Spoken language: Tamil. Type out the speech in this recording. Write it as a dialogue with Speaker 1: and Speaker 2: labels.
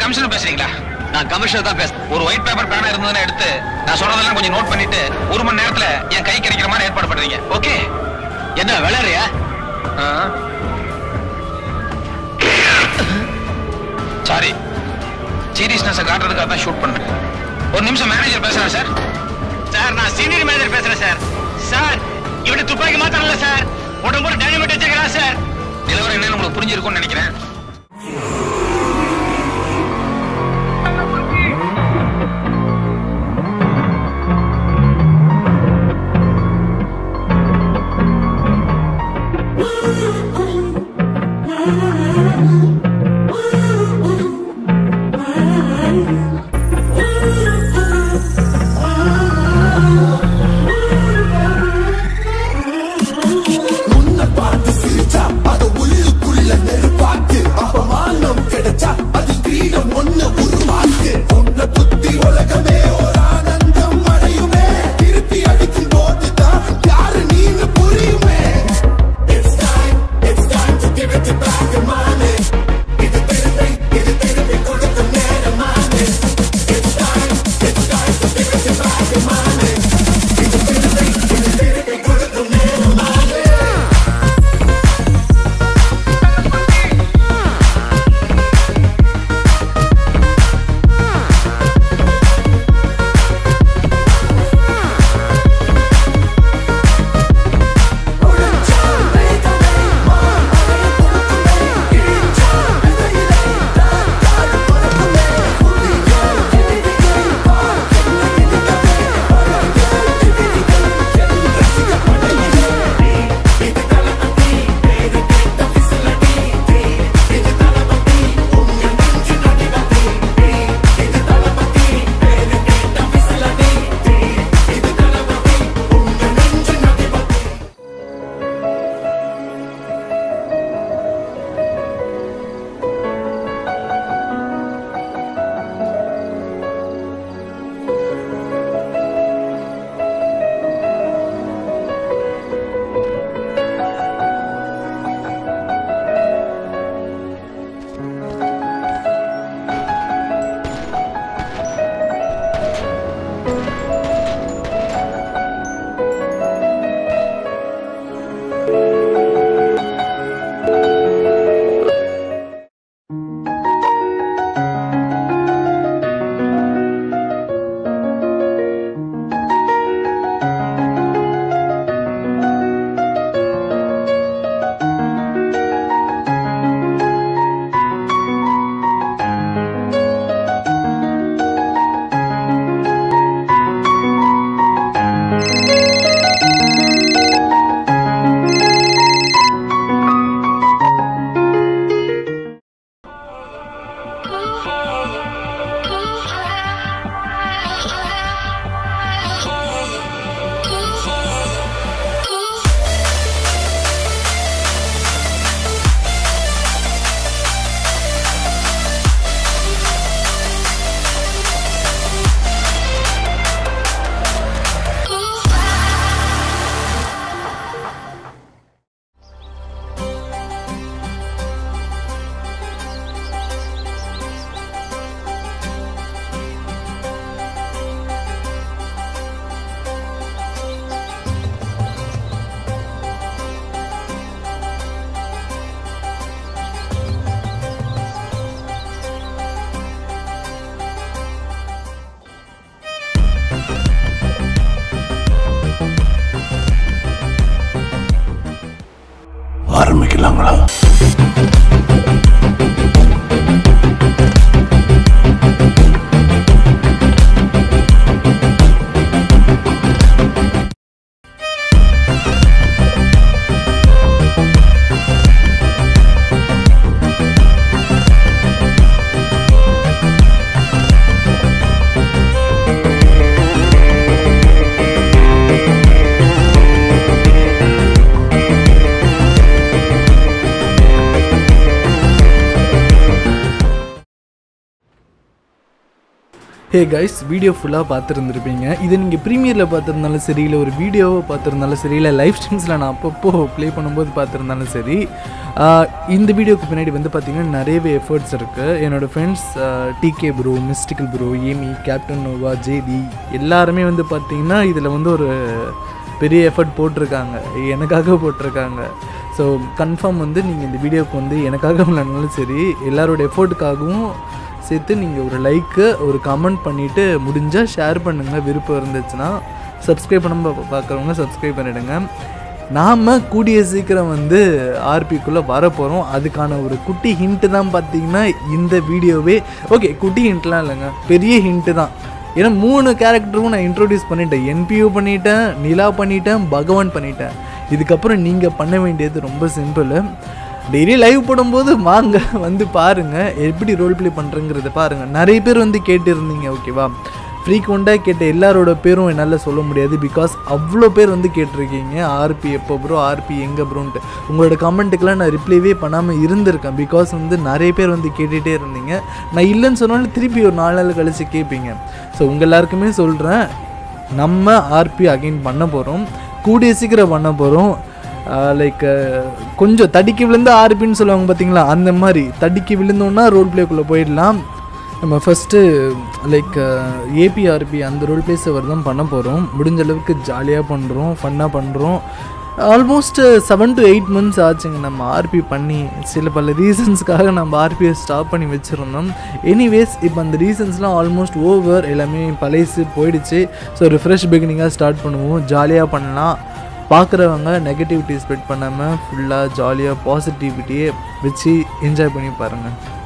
Speaker 1: கமிஷனர் பேசுறீங்களா
Speaker 2: நான் கமிஷனர் தான் பேசுறேன்
Speaker 1: ஒரு ஒயிட் பேப்பர் பேனா இருந்ததுன்னு எடுத்து நான் சொல்றதெல்லாம் கொஞ்சம் நோட் பண்ணிட்டு ஒரு மணி நேரத்துல என் கை கிடைக்கிற மாதிரி ஏற்பாடு பண்றீங்க ஓகே
Speaker 2: என்ன விளையாடுறியா
Speaker 1: சாரி சீரியஸ்னஸ் காட்டுறதுக்காக தான் ஷூட் பண்றேன் ஒரு நிமிஷம் மேனேஜர் பேசுறேன் சார்
Speaker 3: சார் நான் சீனியர் மேனேஜர் பேசுறேன் சார் சார் இவனை துப்பாக்கி மாத்திரம் இல்ல சார் உடம்பு டைனமேட் வச்சிருக்கிறான் சார்
Speaker 1: நிலவரம் என்னன்னு உங்களுக்கு புரிஞ்சிருக்கும்னு நினைக்கிறேன்
Speaker 4: உன்னை பார்த்து சிரிச்சா அது உள்ளுக்குள்ள நெருப்பாக்கு அப்ப மானம் ஹே கைஸ் வீடியோ ஃபுல்லாக பார்த்துருந்துருப்பீங்க இது நீங்கள் ப்ரீமியரில் பார்த்துருந்தாலும் சரி இல்லை ஒரு வீடியோவை பார்த்துருந்தாலும் சரி இல்லை லைவ் ஸ்ட்ரீம்ஸில் நான் அப்பப்போ ப்ளே பண்ணும்போது பார்த்துருந்தாலும் சரி ஆஹ் இந்த வீடியோக்கு பின்னாடி வந்து பார்த்திங்கன்னா நிறையவே எஃபர்ட்ஸ் இருக்குது என்னோடய friends DK bro mystical bro Amy captain Noah JD எல்லாருமே வந்து பார்த்திங்கன்னா இதில் வந்து ஒரு பெரிய எஃபர்ட் போட்டிருக்காங்க எனக்காக போட்டிருக்காங்க ஸோ கன்ஃபார்ம் வந்து நீங்கள் இந்த வீடியோவுக்கு வந்து எனக்காக இல்லைனாலும் சரி எல்லாரோட எஃபோர்ட்டுக்காகவும் சேர்த்து நீங்கள் ஒரு லைக்கு ஒரு கமெண்ட் பண்ணிவிட்டு முடிஞ்சால் ஷேர் பண்ணுங்கள் விருப்பம் இருந்துச்சுன்னா சப்ஸ்கிரைப் பண்ணாம பா- பார்க்குறவங்க சப்ஸ்கிரைப் பண்ணிவிடுங்க நாம் கூடிய சீக்கிரம் வந்து ஆர்பிக்குள்ளே வரப்போகிறோம் அதுக்கான ஒரு குட்டி ஹிண்ட்டு தான் பார்த்தீங்கன்னா இந்த வீடியோவே ஓகே குட்டி ஹிண்ட்லாம் இல்லைங்க பெரிய ஹிண்ட்டு தான் ஏன்னா மூணு கேரக்டரும் நான் இன்ட்ரோடியூஸ் பண்ணிட்டேன் என்பியூ பண்ணிட்டேன் நிலா பண்ணிட்டேன் பகவான் பண்ணிட்டேன் இதுக்கப்புறம் நீங்கள் பண்ண வேண்டியது ரொம்ப சிம்பிள் டெய்லி லைவ் போடும்போது வாங்க வந்து பாருங்கள் எப்படி ரோல் ப்ளே பண்ணுறங்கிறத பாருங்கள் நிறைய பேர் வந்து கேட்டிருந்தீங்க ஓகேவா ஃப்ரீக்வெண்ட்டாக கேட்ட எல்லாரோட பேரும் என்னால் சொல்ல முடியாது பிகாஸ் அவ்வளோ பேர் வந்து கேட்டிருக்கீங்க ஆர்பி எப்போ ப்ரோ ஆர்பி எங்கே ப்ரோன்ட்டு உங்களோட கமெண்ட்டுக்கெலாம் நான் ரிப்ளைவே பண்ணாமல் இருந்திருக்கேன் பிகாஸ் வந்து நிறைய பேர் வந்து கேட்டுகிட்டே இருந்தீங்க நான் இல்லைன்னு சொன்னாலும் திருப்பி ஒரு நாலு நாள் கழிச்சு கேட்பீங்க ஸோ உங்கள் எல்லாருக்குமே சொல்கிறேன் நம்ம ஆர்பி அகைன் பண்ண போகிறோம் கூடிய சீக்கிரம் பண்ண போகிறோம் லைக் கொஞ்சம் தடிக்கி விழுந்து ஆர்பின்னு சொல்லுவாங்க பார்த்தீங்களா அந்த மாதிரி தடிக்கி விழுந்தோன்னா ரோல் ப்ளேக்குள்ளே போயிடலாம் நம்ம ஃபஸ்ட்டு லைக் ஏபிஆர்பி அந்த ரோல் ப்ளே சர்வர் தான் பண்ண போகிறோம் முடிஞ்ச அளவுக்கு ஜாலியாக பண்ணுறோம் ஃபன்னாக பண்ணுறோம் almost seven to eight months ஆச்சுங்க நம்ம ஆர்பி பண்ணி சில பல ரீசன்ஸ்க்காக நம்ம ஆர்பியை ஸ்டாப் பண்ணி வச்சுருந்தோம் எனிவேஸ் இப்போ அந்த ரீசன்ஸ்லாம் ஆல்மோஸ்ட் ஓவர் எல்லாமே பழைசு போயிடுச்சு ஸோ ஒரு ஃப்ரெஷ் பிகினிங்காக ஸ்டார்ட் பண்ணுவோம் ஜாலியாக பண்ணலாம் பார்க்குறவங்க நெகட்டிவிட்டி ஸ்ப்ரெட் பண்ணாமல் ஃபுல்லாக ஜாலியாக பாசிட்டிவிட்டியே வச்சு என்ஜாய் பண்ணி பாருங்கள்